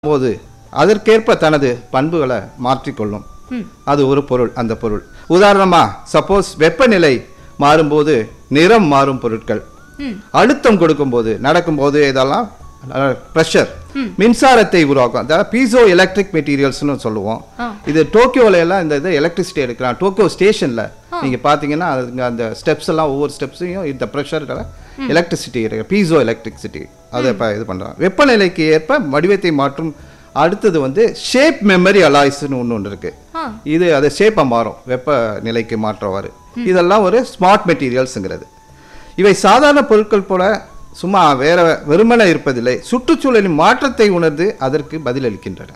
போது அதற்கேற்ப தனது பண்புகளை மாற்றிக்கொள்ளும் அது ஒரு பொருள் அந்த பொருள் உதாரணமா சப்போஸ் வெப்பநிலை மாறும்போது நிறம் மாறும் பொருட்கள் அழுத்தம் கொடுக்கும்போது நடக்கும்போது இதெல்லாம் ப்ரெஷர் மின்சாரத்தை உருவாக்கும் அதாவது பீசோ எலக்ட்ரிக் மெட்டீரியல்ஸ்னு சொல்லுவோம் இது டோக்கியோல எல்லாம் இந்த இது எலக்ட்ரிசிட்டி எடுக்கலாம் டோக்கியோ ஸ்டேஷன்ல நீங்க பாத்தீங்கன்னா அதுங்க அந்த ஸ்டெப்ஸ் எல்லாம் ஒவ்வொரு ஸ்டெப்ஸையும் இந்த ப்ரெஷர்களை எலக்ட்ரிசிட்டி இருக்கு பீசோ எலக்ட்ரிசிட்டி அதை இப்போ இது பண்றாங்க வெப்பநிலைக்கு ஏற்ப வடிவத்தை மாற்றும் அடுத்தது வந்து ஷேப் மெமரி அலாய்ஸ்னு ஒன்று ஒன்று இருக்கு இது அது ஷேப்பை மாறும் வெப்ப நிலைக்கு மாற்றவாறு இதெல்லாம் ஒரு ஸ்மார்ட் மெட்டீரியல்ஸுங்கிறது இவை சாதாரண பொருட்கள் போல சும்மா வேற வெறுமனே இருப்பதில்லை சுற்றுச்சூழலின் மாற்றத்தை உணர்ந்து அதற்கு பதிலளிக்கின்றன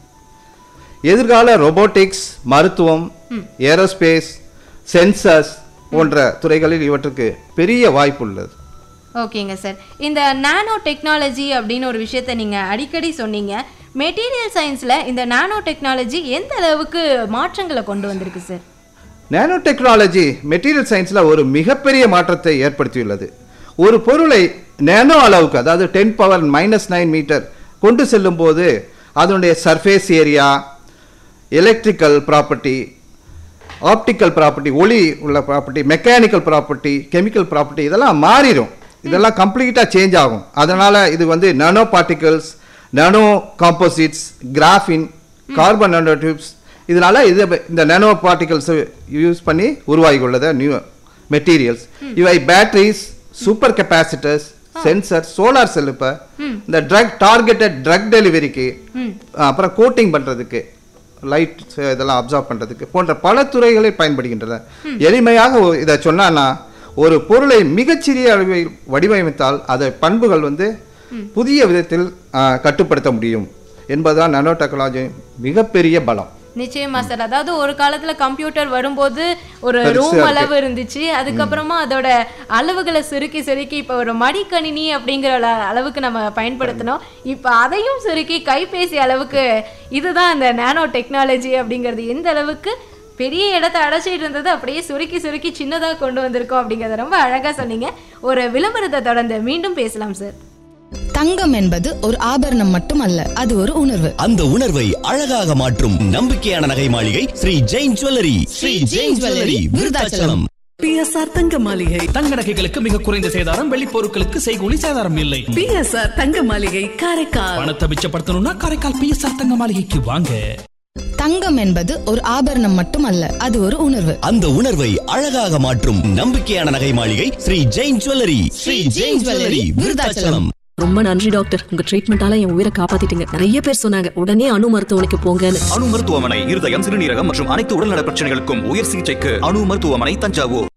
எதிர்கால robotics மருத்துவம் ஏரோஸ்பேஸ் சென்சர்ஸ் போன்ற துறைகளில் இவற்றுக்கு பெரிய வாய்ப்பு உள்ளது ஓகேங்க சார் இந்த நானோ டெக்னாலஜி அப்படின்னு ஒரு விஷயத்த நீங்கள் அடிக்கடி சொன்னீங்க மெட்டீரியல் சயின்ஸில் இந்த நானோ டெக்னாலஜி எந்த அளவுக்கு மாற்றங்களை கொண்டு வந்திருக்கு சார் நானோ டெக்னாலஜி மெட்டீரியல் சயின்ஸில் ஒரு மிகப்பெரிய மாற்றத்தை ஏற்படுத்தியுள்ளது ஒரு பொருளை நேனோ அளவுக்கு அதாவது ten power minus nine metre கொண்டு செல்லும் போது அதனுடைய surface area electrical property optical property ஒளி உள்ள property mechanical property chemical property இதெல்லாம் மாறிடும் இதெல்லாம் கம்ப்ளீட்டாக சேஞ்ச் ஆகும் அதனால் இது வந்து nano particles nano composites graphene carbon nano tubes இதனால இது இந்த நானோ பார்ட்டிகல்ஸ் யூஸ் பண்ணி உருவாகி உள்ளத நியூ மெட்டீரியல்ஸ் இவை batteries super capacitors sensor solar cell இப்போ இந்த ட்ரக் டார்கெட்டட் ட்ரக் டெலிவரிக்கு அப்புறம் கோட்டிங் பண்ணுறதுக்கு லைட் இதெல்லாம் அப்சர்வ் பண்ணுறதுக்கு போன்ற பல துறைகளில் பயன்படுகின்றன எளிமையாக ஒ- இதை சொன்னான்னா ஒரு பொருளை மிகச்சிறிய அளவில் வடிவமைத்தால் அதை பண்புகள் வந்து புதிய விதத்தில் ஆ, கட்டுப்படுத்த முடியும் என்பதுதான் நானோ டெக்னாலஜி மிகப்பெரிய பலம் நிச்சயமா சார் அதாவது ஒரு காலத்துல கம்ப்யூட்டர் வரும்போது ஒரு பெருசா ரூம் இருக்கு. அளவு இருந்துச்சு அதுக்கப்புறமா அதோட அளவுகளை சுருக்கி சுருக்கி இப்போ ஒரு மடிக்கணினி அப்படிங்கிற அள- அளவுக்கு நம்ம பயன்படுத்தினோம் இப்போ அதையும் சுருக்கி கைபேசி அளவுக்கு இதுதான் இந்த நானோ டெக்னாலஜி அப்படிங்கிறது எந்த அளவுக்கு பெரிய இடத்த அடைச்சிட்டு இருந்தது அப்படியே சுருக்கி சுருக்கி சின்னதாக கொண்டு வந்திருக்கோம் அப்படிங்கிறத ரொம்ப அழகா சொன்னீங்க ஒரு விளம்பரத்தை தொடர்ந்து மீண்டும் பேசலாம் சார் தங்கம் என்பது ஒரு ஆபரணம் மட்டுமல்ல அது ஒரு உணர்வு அந்த உணர்வை அழகாக மாற்றும் நம்பிக்கையான நகை மாளிகை Sri Jain jewellery Sri Jain jewellery Virudhachalam BSR தங்க மாளிகை தங்க நகைகளுக்கு மிக குறைந்த சேதாரம் வெள்ளி பொருட்களுக்கு செய்கூலி சேதாரம் இல்லை பிஎஸ்ஆர் தங்க மாளிகை காரைக்கால் பணத்தை மிச்சப்படுத்தணும்னா காரைக்கால் பிஎஸ்ஆர் தங்க மாளிகைக்கு வாங்க தங்கம் என்பது ஒரு ஆபரணம் மட்டுமல்ல அது ஒரு உணர்வு அந்த உணர்வை அழகாக மாற்றும் நம்பிக்கையான நகை மாளிகை ஸ்ரீ ஜெயின் ஜுவல்லரி ஸ்ரீ ஜெயின் ஜுவல்லரி விருதாச்சலம் ரொம்ப நன்றி டாக்டர் உங்க ட்ரீட்மெண்டால என் உயிரை காப்பாத்திட்டீங்க நிறைய பேர் சொன்னாங்க உடனே அணு மருத்துவமனைக்கு போங்கன்னு அணு மருத்துவமனை இருதயம் சிறுநீரகம் மற்றும் அனைத்து உடல்நல பிரச்சனைகளுக்கும் உயர் சிகிச்சைக்கு அணு மருத்துவமனை தஞ்சாவூர்